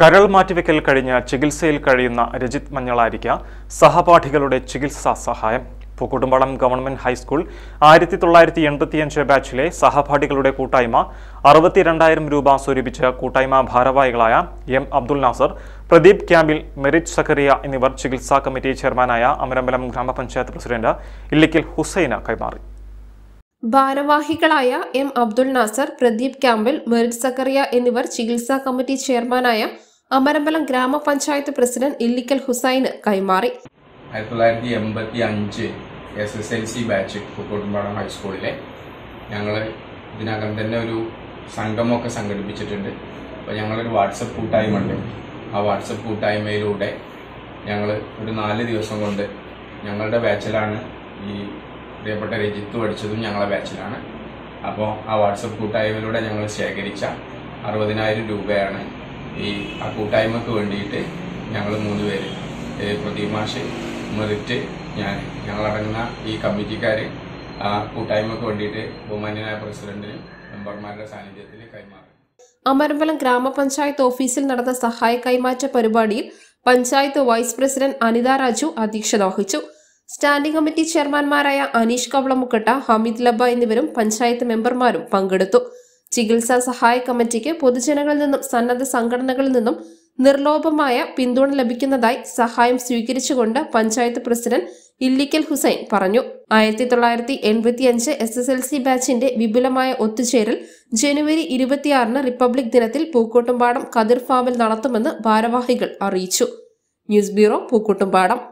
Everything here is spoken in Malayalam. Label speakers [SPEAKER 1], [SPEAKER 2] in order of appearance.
[SPEAKER 1] കരൾ മാറ്റിവെക്കൽ കഴിഞ്ഞ് ചികിത്സയിൽ കഴിയുന്ന രജിത് മഞ്ഞളാരിക്ക സഹപാഠികളുടെ ചികിത്സാ സഹായം പൂക്കുട്ടുംപാടം ഗവൺമെന്റ് ഹൈസ്കൂൾ ആയിരത്തി തൊള്ളായിരത്തി എൺപത്തിയഞ്ച് ബാച്ചിലെ സഹപാഠികളുടെ കൂട്ടായ്മ അറുപത്തിരണ്ടായിരം രൂപ സ്വരൂപിച്ച് കൂട്ടായ്മ ഭാരവാഹികളായ എം അബ്ദുൽ നാസർ പ്രദീപ് ക്യാമ്പിൽ മെറിറ്റ് സക്കറിയ എന്നിവർ ചികിത്സാ കമ്മിറ്റി ചെയർമാനായ അമരമ്പലം ഗ്രാമപഞ്ചായത്ത് പ്രസിഡന്റ് ഇല്ലിക്കൽ ഹുസൈന് കൈമാറി
[SPEAKER 2] ഭാരവാഹികളായ എം അബ്ദുൾ നാസർ പ്രദീപ് ക്യാമ്പിൽ മെറിറ്റ് സക്കറിയ എന്നിവർ ചികിത്സാ കമ്മിറ്റി ചെയർമാനായ അമരമ്പലം ഗ്രാമപഞ്ചായത്ത് പ്രസിഡന്റ് ഇല്ലിക്കൽ ഹുസൈന് കൈമാറി
[SPEAKER 3] ആയിരത്തി തൊള്ളായിരത്തി എൺപത്തി അഞ്ച് S S L C batch Pookkottumpadam ഹൈസ്കൂളിലെ ഞങ്ങൾ ഇതിനകം തന്നെ ഒരു സംഗമമൊക്കെ സംഘടിപ്പിച്ചിട്ടുണ്ട് അപ്പോൾ ഞങ്ങളൊരു വാട്സപ്പ് കൂട്ടായ്മ ഉണ്ട് ആ വാട്സപ്പ് കൂട്ടായ്മയിലൂടെ ഞങ്ങൾ ഒരു നാല് ദിവസം കൊണ്ട് ഞങ്ങളുടെ ബാച്ചിലാണ് ഈ പ്രിയപ്പെട്ട രജിത്ത് പഠിച്ചതും ഞങ്ങളെ ബാച്ചിലാണ് അപ്പോൾ ആ വാട്സപ്പ് കൂട്ടായ്മയിലൂടെ ഞങ്ങൾ ശേഖരിച്ച അറുപതിനായിരം രൂപയാണ് ഈ ആ കൂട്ടായ്മക്ക് വേണ്ടിയിട്ട് ഞങ്ങൾ മൂന്ന് പേര് ഏഹ് പ്രദീപ് മാഷ് മെറിറ്റ് ഞാൻ ഞങ്ങളടങ്ങുന്ന ഈ കമ്മിറ്റിക്കാർ ആ കൂട്ടായ്മക്ക് വേണ്ടിയിട്ട് ബഹുമാന്യനായ പ്രസിഡന്റിനും മെമ്പർമാരുടെ സാന്നിധ്യത്തിൽ കൈമാറി
[SPEAKER 2] അമരമ്പലം ഗ്രാമപഞ്ചായത്ത് ഓഫീസിൽ നടന്ന സഹായ കൈമാറ്റ പരിപാടിയിൽ പഞ്ചായത്ത് വൈസ് പ്രസിഡന്റ് അനിത രാജു അധ്യക്ഷത വഹിച്ചു സ്റ്റാൻഡിംഗ് കമ്മിറ്റി ചെയർമാൻമാരായ അനീഷ് കവളമുക്കട്ട ഹമീദ് ലബ എന്നിവരും പഞ്ചായത്ത് മെമ്പർമാരും പങ്കെടുത്തു ചികിത്സാ സഹായ കമ്മിറ്റിക്ക് പൊതുജനങ്ങളിൽ നിന്നും സന്നദ്ധ സംഘടനകളിൽ നിന്നും നിർലോഭമായ പിന്തുണ ലഭിക്കുന്നതായി സഹായം സ്വീകരിച്ചുകൊണ്ട് പഞ്ചായത്ത് പ്രസിഡന്റ് ഇല്ലിക്കൽ ഹുസൈൻ പറഞ്ഞു ആയിരത്തി തൊള്ളായിരത്തി എൺപത്തിയഞ്ച് എസ് എസ് എൽ സി ബാച്ചിന്റെ വിപുലമായ ഒത്തുചേരൽ ജനുവരി ഇരുപത്തിയാറിന് റിപ്പബ്ലിക് ദിനത്തിൽ പൂക്കോട്ടുംപാടം കതിർ ഫാമിൽ നടത്തുമെന്ന് ഭാരവാഹികൾ അറിയിച്ചു ന്യൂസ് ബ്യൂറോ പൂക്കോട്ടുംപാടം